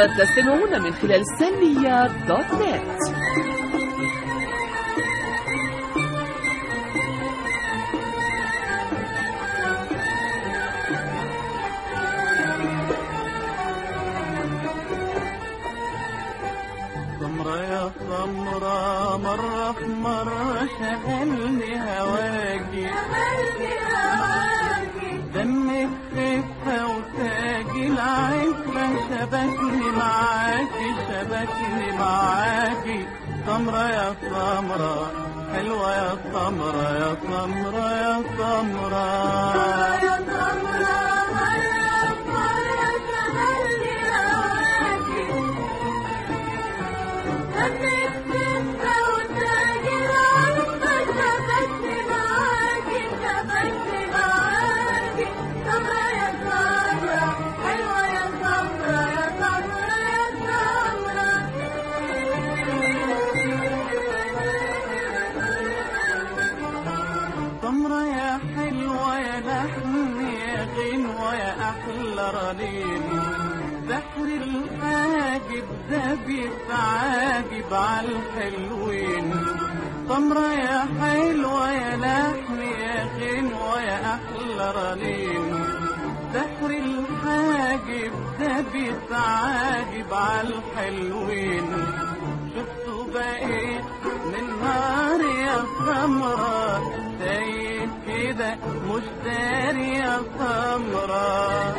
وتستمعون من خلال سلمية دوت نت سمرة يا سمرة مرة في مرة شغلني هواكي دمك خفة وتاجي العفة شبكني معاكي شبكني معاكي سمرة يا سمرة حلوة يا سمرة يا سمرة يا سمرة سمرة يا حلوة يا لحن يا غنوة يا أحلى رنين سحر الحاجب ده بيتعاجب على الحلوين سمرة يا حلوة يا لحن يا غنوة يا أحلى رنين سحر الحاجب ده بيتعاجب على الحلوين شفتوا بقيت من نار يا سمرة سايب كده مش داري يا سمرة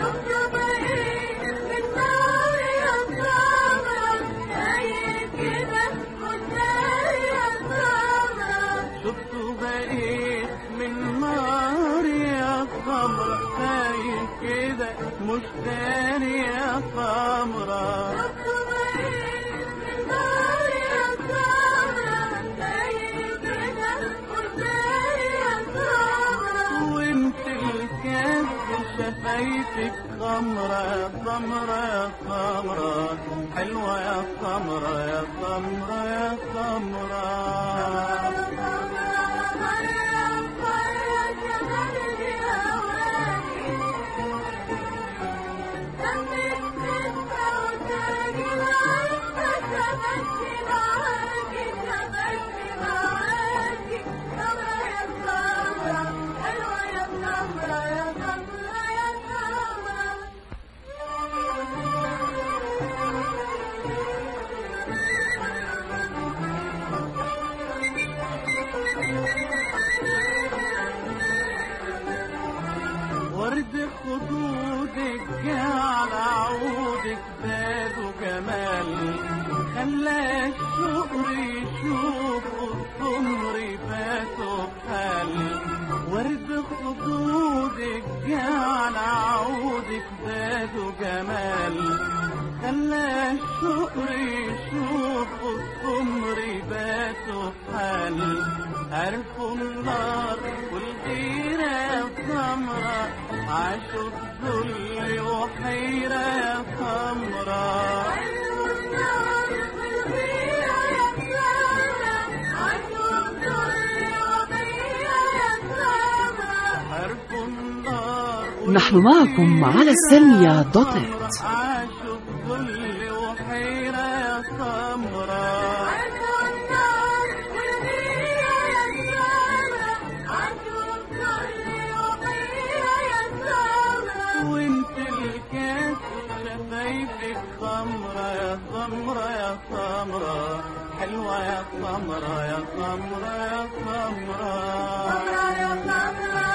شفتوا بقيت من نار يا سمرة سايب كده مش داري يا سمرة وانت الكاس شفايفك خمرة يا سمرة يا سمرة حلوة يا سمرة يا سمرة يا سمرة ورد خدودك على عودك زاد جمال خلى الشقر يشوف السمر فاتوا بحال ورد خدودك على عودك زاد جمال خلى الشقر يشوف السمر باتوا بحال عرفوا النار والغيرة يا سمرة عاشوا الذل وحيرة يا سمرة عرفوا النار نحن معكم على السلمية دوت نت عاشوا الذل وحيرة يا سمرة وانت الكاس شفايفك خمرة يا سمرة يا سمرة حلوة يا سمرة يا سمرة يا سمرة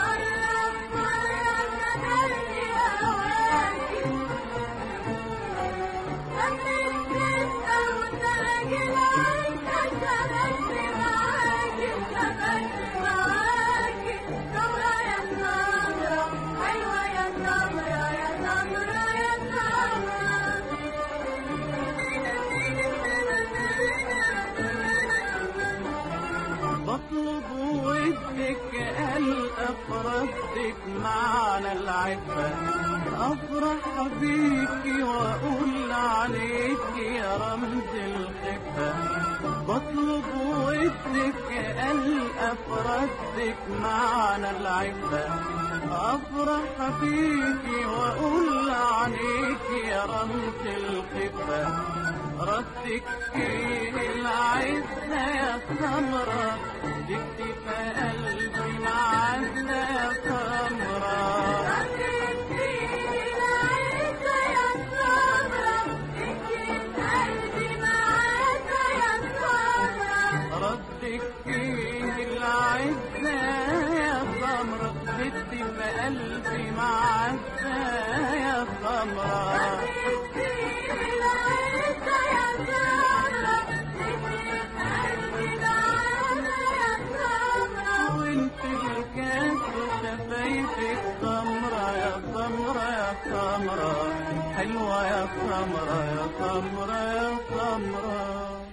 بطلب ودك الأفردك معنى العفة افرح بيكي واقول عليكي يا رمز الخفة بطلب ودك القى فردك معنى العفة افرح بيكي واقول عليكي يا رمز الخفة ردك فيه العزة يا سمرة دكتي في قلبي معزة يا سمرة ردك فيه العزة يا سمرة دكتي في قلبي معزة يا سمرة وانت الكاس وشفايفك سمرة يا سمرة يا سمرة حلوة يا سمرة يا سمرة يا سمرة